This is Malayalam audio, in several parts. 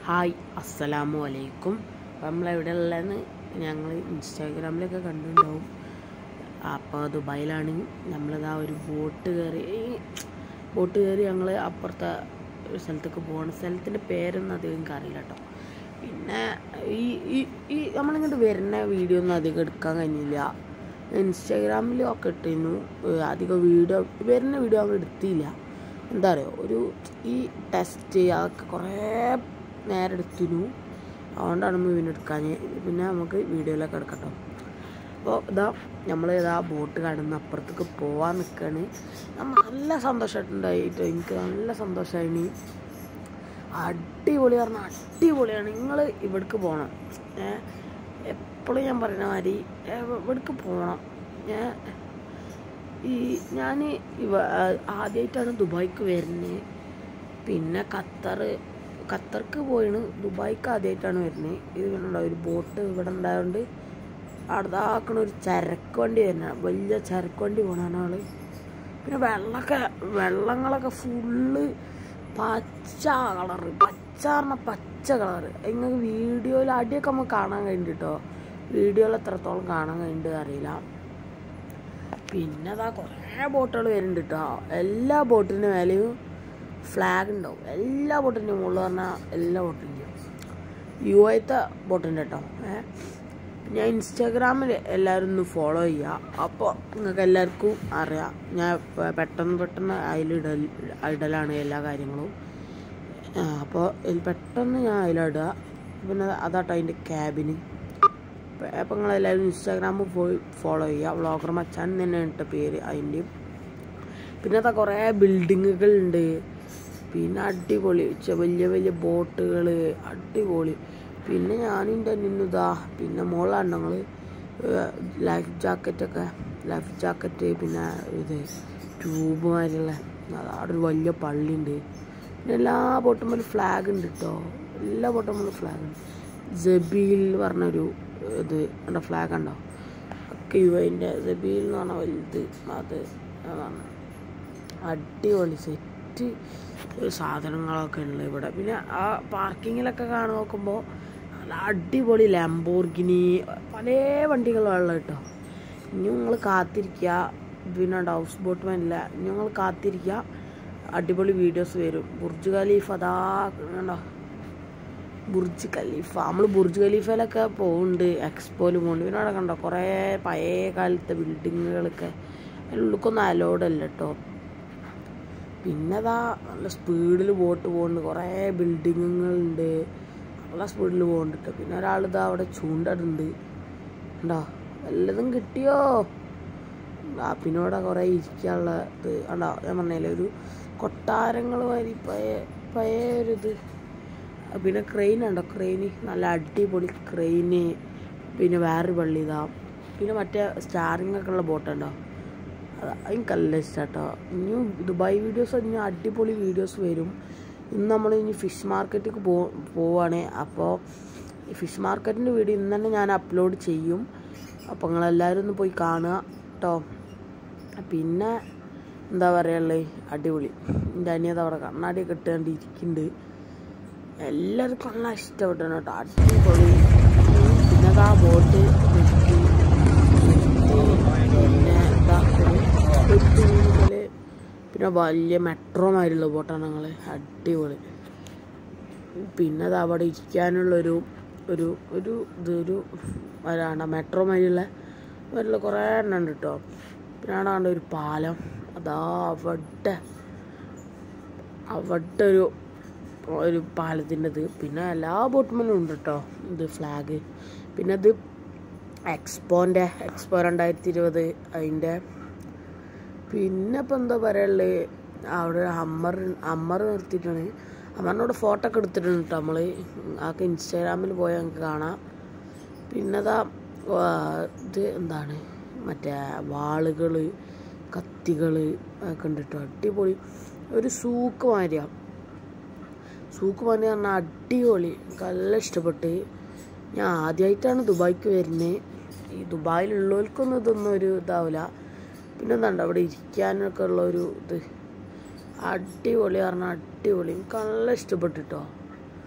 ഹായ് അസ്സലാമു അലൈക്കും നമ്മളെവിടെ ഉള്ളതെന്ന് ഞങ്ങൾ ഇൻസ്റ്റാഗ്രാമിലൊക്കെ കണ്ടിട്ടുണ്ടാവും അപ്പോൾ ദുബായിലാണ് നമ്മളിതാ ഒരു ബോട്ട് കയറി ബോട്ട് കയറി ഞങ്ങൾ അപ്പുറത്തെ ഒരു സ്ഥലത്തേക്ക് പോകണം സ്ഥലത്തിൻ്റെ പേരൊന്നും അധികം എനിക്ക് അറിയില്ല കേട്ടോ പിന്നെ ഈ ഈ ഈ നമ്മളിങ്ങോട്ട് വരുന്ന വീഡിയോ ഒന്നും അധികം എടുക്കാൻ കഴിഞ്ഞില്ല ഇൻസ്റ്റാഗ്രാമിലും ഒക്കെ ഇട്ടിരുന്നു ഏഹ് അധികം വീഡിയോ വരുന്ന വീഡിയോ നമ്മൾ എടുത്തില്ല എന്താ പറയുക ഒരു ഈ ടെസ്റ്റ് അതൊക്കെ കുറേ നേരം എടുത്തിരുന്നു അതുകൊണ്ടാണ് നമ്മൾ വീഡിയോ എടുക്കാൻ പിന്നെ നമുക്ക് വീഡിയോയിലൊക്കെ എടുക്കട്ടോ അപ്പോൾ ഇതാ നമ്മൾ ഇതാ ബോട്ട് കടന്ന് അപ്പുറത്തേക്ക് പോവാൻ നിൽക്കുകയാണ് നല്ല സന്തോഷമായിട്ടുണ്ടായിട്ട് എനിക്ക് നല്ല സന്തോഷമായി അടിപൊളി പറഞ്ഞാൽ അടിപൊളിയാണ് നിങ്ങൾ ഇവിടേക്ക് പോകണം ഏഹ് എപ്പോഴും ഞാൻ പറയുന്ന മാതിരി ഇവിടേക്ക് പോകണം ഞാൻ ഈ ഞാൻ ഇവ ആദ്യമായിട്ടാണ് ദുബായിക്ക് വരുന്നത് പിന്നെ ഖത്തർ ഖത്തർക്ക് പോയിണ് ദുബായിക്ക് ആദ്യമായിട്ടാണ് വരുന്നത് ഇത് പിന്നെ ഒരു ബോട്ട് ഇവിടെ ഉണ്ടായതുകൊണ്ട് അടുത്താക്കണ ഒരു ചരക്ക് വണ്ടി വരുന്ന വലിയ ചരക്ക് വണ്ടി പോകണ ആള് പിന്നെ വെള്ളമൊക്കെ വെള്ളങ്ങളൊക്കെ ഫുള്ള് പച്ച കളറ് പച്ച പറഞ്ഞ പച്ച കളറ് നിങ്ങൾക്ക് വീഡിയോയിൽ അടിയൊക്കെ നമുക്ക് കാണാൻ കഴിഞ്ഞിട്ട് കേട്ടോ വീഡിയോയിൽ എത്രത്തോളം കാണാൻ കഴിഞ്ഞിട്ട് അറിയില്ല പിന്നെ അതാ കുറേ ബോട്ടുകൾ വരുന്നുണ്ട് കേട്ടോ എല്ലാ ബോട്ടിൻ്റെ മേലെയും ഫ്ലാഗ് ഉണ്ടാവും എല്ലാ ബോട്ടിൻ്റെ മുകളിൽ പറഞ്ഞാൽ എല്ലാ ബോട്ടിൻ്റെയും യു ഐത്തെ ബോട്ടുണ്ട് കേട്ടോ ഏഹ് ഞാൻ ഇൻസ്റ്റാഗ്രാമിൽ എല്ലാവരും ഒന്ന് ഫോളോ ചെയ്യുക അപ്പോൾ നിങ്ങൾക്ക് എല്ലാവർക്കും അറിയാം ഞാൻ പെ- പെട്ടെന്ന് പെട്ടെന്ന് അതിലിടൽ ഇടലാണ് എല്ലാ കാര്യങ്ങളും ആ, അപ്പോൾ ഇതിൽ പെട്ടെന്ന് ഞാൻ അതിലിടുക പിന്നെ അതാട്ടോ അതിൻ്റെ ക്യാബിന് അപ്പോൾ നിങ്ങളെല്ലാവരും ഇൻസ്റ്റാഗ്രാമിൽ പോയി ഫോളോ ചെയ്യുക വ്ളോഗർ മച്ചാൻ തന്നെയാണ് കേട്ടോ പേര് അതിൻ്റെയും പിന്നെ അതാ കുറേ ബിൽഡിങ്ങുകളുണ്ട് പിന്നെ അടിപൊളി ചെ- വലിയ വലിയ ബോട്ടുകൾ അടിപൊളി പിന്നെ ഞാനിൻ്റെ നിന്നിതാ പിന്നെ മോളാണ് ഞങ്ങൾ ലൈഫ് ജാക്കറ്റൊക്കെ ലൈഫ് ജാക്കറ്റ് പിന്നെ ഇത് ട്യൂബ് മാതിരിയുള്ള അവിടെ ഒരു വലിയ പള്ളിയുണ്ട് പിന്നെ എല്ലാ ബോട്ടുമ്പോൾ ഫ്ലാഗ് ഉണ്ട് കേട്ടോ എല്ലാ ബോട്ടുമ്പോൾ ഫ്ലാഗ് ഉണ്ട് ജബീൽ പറഞ്ഞൊരു ഇത് എൻ്റെ ഫ്ലാഗ് ഉണ്ടോ ഒക്കെ യുവൻ്റെ ജബീൽ എന്ന് പറഞ്ഞ വലുത് അത് അതാണ് അടിപൊളി സെറ്റ് സാധനങ്ങളൊക്കെ ഉണ്ട് ഇവിടെ പിന്നെ ആ പാർക്കിങ്ങിലൊക്കെ കാണാൻ നോക്കുമ്പോൾ നല്ല അടിപൊളി ലാംബോർഗിനി പല വണ്ടികളുള്ള കേട്ടോ ഇനി നിങ്ങൾ കാത്തിരിക്കുക പിന്നെ ഹൗസ് ബോട്ട് വേനില്ല ഇനി നിങ്ങൾ കാത്തിരിക്കുക അടിപൊളി വീഡിയോസ് വരും ബുർജ് ഖലീഫ് അതാ കണ്ടോ ബുർജ് ഖലീഫ നമ്മൾ ബുർജ് ഖലീഫയിലൊക്കെ പോകുന്നുണ്ട് എക്സ്പോയിൽ പോകുന്നുണ്ട് പിന്നെ അവിടെ കണ്ടോ കുറേ പഴയ കാലത്തെ ബിൽഡിങ്ങുകളൊക്കെ അതിൻ്റെ ഉള്ളിലേക്കൊന്നും അലോഡ് അല്ല കേട്ടോ പിന്നെ അതാ നല്ല സ്പീഡിൽ ബോട്ട് പോകുന്നുണ്ട് കുറേ ബിൽഡിങ്ങുകളുണ്ട് നല്ല സ്പീഡിൽ പോകുന്നുണ്ട് കേട്ടോ പിന്നെ ഒരാൾ ഇതാ അവിടെ ചൂണ്ടടുണ്ട് ഉണ്ടോ വല്ലതും കിട്ടിയോ ആ പിന്നെ ഇവിടെ കുറേ ഇരിക്കാനുള്ള ഇത് ഉണ്ടോ ഞാൻ പറഞ്ഞില്ലേ ഒരു കൊട്ടാരങ്ങൾ മാതിരി പഴയ പഴയ ഒരു ഇത് പിന്നെ ക്രെയിൻ ഉണ്ടോ ക്രെയിന് നല്ല അടിപൊളി ക്രെയിന് പിന്നെ വേറൊരു പള്ളി ഇതാ പിന്നെ മറ്റേ സ്റ്റാറിങ് ഒക്കെ ഉള്ള ബോട്ടുണ്ടോ അത് എനിക്ക് നല്ല ഇഷ്ടം കേട്ടോ ഇനി ദുബായ് വീഡിയോസ് ഇനി അടിപൊളി വീഡിയോസ് വരും ഇന്ന് നമ്മൾ ഇനി ഫിഷ് മാർക്കറ്റിലേക്ക് പോ പോവാണ് അപ്പോൾ ഈ ഫിഷ് മാർക്കറ്റിൻ്റെ വീഡിയോ ഇന്ന് തന്നെ ഞാൻ അപ്ലോഡ് ചെയ്യും അപ്പോൾ നിങ്ങളെല്ലാവരും ഒന്ന് പോയി കാണുക കേട്ടോ പിന്നെ എന്താ പറയുള്ളത് അടിപൊളി എൻ്റെ അനിയത അവിടെ കണ്ണാടിയൊക്കെ ഇട്ടുകൊണ്ട് ഇരിക്കുന്നുണ്ട് എല്ലാവർക്കും നല്ല ഇഷ്ടപ്പെട്ടു കേട്ടോ അടിപൊളി പിന്നെ ആ ബോട്ട് നിർത്തി പിന്നെ എന്താ നിർത്തി കഴിഞ്ഞാല് പിന്നെ വലിയ മെട്രോ മാതിരിയുള്ള ബോട്ടാണ് ഞങ്ങൾ അടിപൊളി പിന്നെ അത് അവിടെ ഇരിക്കാനുള്ളൊരു ഒരു ഒരു ഇതൊരു വരാണ്ട മെട്രോ മാതിരിയുള്ള വല്ല കുറേ എണ്ണം ഉണ്ട് കേട്ടോ പിന്നെ അവിടെ കണ്ട ഒരു പാലം അതാ അവിടെ അവിടെ ഒരു ഒരു പാലത്തിൻ്റെ ഇത് പിന്നെ എല്ലാ ബോട്ടുമേലും ഉണ്ട് കേട്ടോ ഇത് ഫ്ലാഗ് പിന്നെ ഇത് എക്സ്പോൻ്റെ എക്സ്പോ രണ്ടായിരത്തി ഇരുപത് അതിൻ്റെ പിന്നെ ഇപ്പം എന്താ പറയുള്ളത് അവിടെ ഹമ്മർ ഹമ്മർ നിർത്തിയിട്ടാണ് ഹമ്മറിനോട് ഫോട്ടോ ഒക്കെ എടുത്തിട്ടുണ്ട് കേട്ടോ നമ്മൾ ആൾക്ക് ഇൻസ്റ്റാഗ്രാമിൽ പോയാൽ നമുക്ക് കാണാം പിന്നെ അതാ ഇത് എന്താണ് മറ്റേ വാളുകൾ കത്തികൾ ഒക്കെ ഉണ്ട് കേട്ടോ അടിപൊളി ഒരു സൂക്ക് മാതിരിയാണ് സൂക്ക് മാതിരി പറഞ്ഞാൽ അടിപൊളി എനിക്ക് നല്ല ഇഷ്ടപ്പെട്ട് ഞാൻ ആദ്യമായിട്ടാണ് ദുബായ്ക്ക് വരുന്നത് ഈ ദുബായിലുള്ളവർക്കൊന്നും ഇതൊന്നും ഒരു ഇതാവില്ല പിന്നെ എന്താണ്ട് അവിടെ ഇരിക്കാനൊക്കെ ഉള്ള ഒരു ഇത് അടിപൊളി പറഞ്ഞാൽ അടിപൊളി എനിക്ക് നല്ല ഇഷ്ടപ്പെട്ടു കേട്ടോ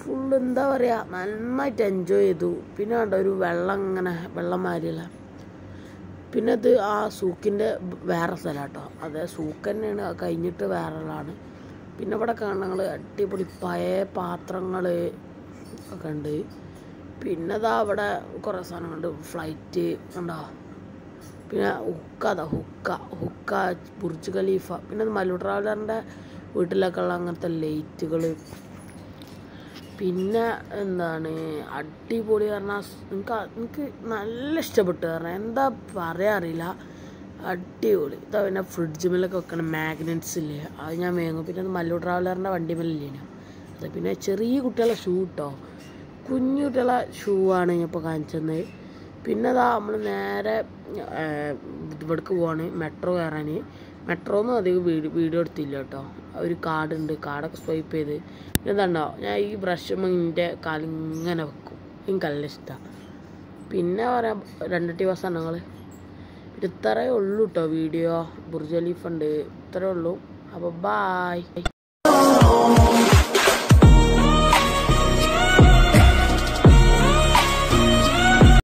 ഫുൾ എന്താ പറയുക നന്നായിട്ട് എൻജോയ് ചെയ്തു പിന്നെ കണ്ടോ ഒരു വെള്ളം ഇങ്ങനെ വെള്ളം മാരിയല്ല പിന്നെ ഇത് ആ സൂക്കിൻ്റെ വേറെ സ്ഥലം കേട്ടോ അതെ സൂക്ക് തന്നെയാണ് അത് കഴിഞ്ഞിട്ട് വേറെ ഉള്ളതാണ് പിന്നെ ഇവിടെ കാണുന്ന അടിപൊളി പഴയ പാത്രങ്ങൾ ഒക്കെ ഉണ്ട് പിന്നെ ഇതാ അവിടെ കുറേ സാധനങ്ങളുണ്ട് ഫ്ലൈറ്റ് ഉണ്ടോ പിന്നെ ഹുക്ക അതാ ഹുക്ക ഹുക്ക ബുർജ് ഖലീഫ പിന്നെ ഇത് മല്ലു ട്രാവലറിൻ്റെ വീട്ടിലൊക്കെ ഉള്ള അങ്ങനത്തെ ലൈറ്റുകൾ പിന്നെ എന്താണ് അടിപൊളി പറഞ്ഞാൽ എനിക്ക് എനിക്ക് നല്ല ഇഷ്ടപ്പെട്ടു കാരണം എന്താ പറയാ അറിയില്ല അടിപൊളി ഇതാ പിന്നെ ഫ്രിഡ്ജ് മേലൊക്കെ വെക്കണ മാഗ്നറ്റ്സ് ഇല്ലേ അത് ഞാൻ വേങ്ങും പിന്നെ അത് മല്ലു ട്രാവലറിൻ്റെ വണ്ടി മേലില്ലേ അത് പിന്നെ ചെറിയ കുട്ടികളെ ഷൂ കേട്ടോ കുഞ്ഞു കുട്ടികളെ ഷൂ ആണ് ഞാൻ ഇപ്പോൾ കാണിച്ചത് പിന്നെ അതാ നമ്മൾ നേരെ ഇവിടേക്ക് പോവാണ് മെട്രോ കയറാൻ മെട്രോന്നും അധികം വീഡിയോ വീഡിയോ എടുത്തില്ല കേട്ടോ ഒരു കാർഡുണ്ട് കാർഡൊക്കെ സ്വൈപ്പ് ചെയ്ത് പിന്നെ എന്താണോ ഞാൻ ഈ ബ്രഷ് എൻ്റെ കാലിങ്ങനെ വെക്കും എനിക്ക് നല്ല ഇഷ്ടമാണ് പിന്നെ പറയാം രണ്ട് ദിവസം ഞങ്ങൾ ഇത്രയേ ഉള്ളൂ കേട്ടോ വീഡിയോ ബുർജ് ഖലീഫ് ഉണ്ട് ഇത്രയേ ഉള്ളൂ അപ്പോൾ ബായ്